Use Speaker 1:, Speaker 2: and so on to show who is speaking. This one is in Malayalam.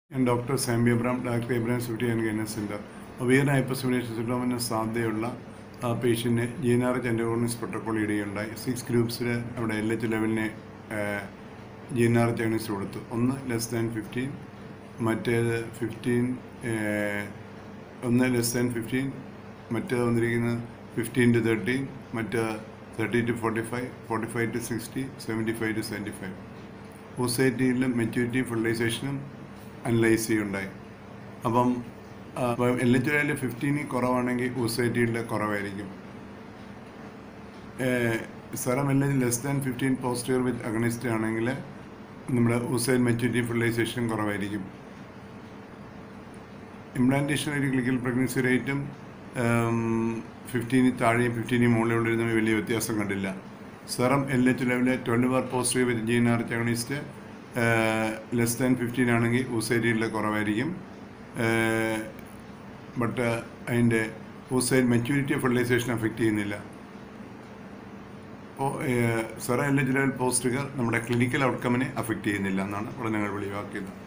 Speaker 1: ഞാൻ doctor Sampi Abraham doctor Abraham city and ഗൈനസ് സെൻറ്റർ ഒവിയർ ഹൈപ്പർസിമിനേഷൻ സിൻഡ്രോമിന് സാധ്യതയുള്ള ആ പേഷ്യൻറ്റിന് ജി എൻ ആർ ജെൻഡോണിസ് പ്രോട്ടോക്കോൾ ഇടുകയുണ്ടായി സിക്സ് ഗ്രൂപ്പ്സിൽ അവിടെ എൽ എച്ച് ലെവലിന് ജി എൻ ആർ ജഗണിസ് കൊടുത്തു ഒന്ന് ലെസ് ദാൻ ഫിഫ്റ്റീൻ മറ്റേത് ഫിഫ്റ്റീൻ ഒന്ന് ലെസ് ദാൻ ഫിഫ്റ്റീൻ മറ്റേത് വന്നിരിക്കുന്നത് ഫിഫ്റ്റീൻ ടു തേർട്ടീൻ മറ്റ് thirty to forty five forty five to sixty seventy five to seventy five ഒസൈറ്റിയിലും മെച്യൂരിറ്റി ഫെർട്ടിലൈസേഷനും അനലൈസ് ചെയ്യുണ്ടായി അപ്പം എൽ എച്ച് ഐയിൽ ഫിഫ്റ്റീനിൽ കുറവാണെങ്കിൽ ഒസൈറ്റിയിൽ കുറവായിരിക്കും serum L H less than fifteen positive with agonist ആണെങ്കിൽ നമ്മുടെ ഉസൈൻ മെച്യൂരിറ്റി ഫെർട്ടിലൈസേഷനും കുറവായിരിക്കും ഇംപ്ലാന്റേഷൻ ഒരു ക്ലിക്കൽ പ്രഗ്നൻസി റേറ്റും ഫിഫ്റ്റീന് താഴെയും ഫിഫ്റ്റീന് മുകളിൽ ഉള്ളിരുന്ന വലിയ വ്യത്യാസം കണ്ടില്ല serum L H level twelve or positive with G N R H agonist less than fifteen ആണെങ്കിൽ ഊസൈറ്റിയിൽ കുറവായിരിക്കും ബട്ട് അതിൻ്റെ ഊസൈഡ് മെച്യൂരിറ്റി ഫെർട്ടിലൈസേഷൻ അഫക്റ്റ് ചെയ്യുന്നില്ല അപ്പോൾ സെറ എൽ എച്ച് ലെവൽ പോസ്റ്റുകൾ നമ്മുടെ ക്ലിനിക്കൽ ഔട്ട്കമ്മിനെ അഫക്റ്റ് ചെയ്യുന്നില്ല എന്നാണ് പഠനങ്ങൾ വെളിവാക്കിയത്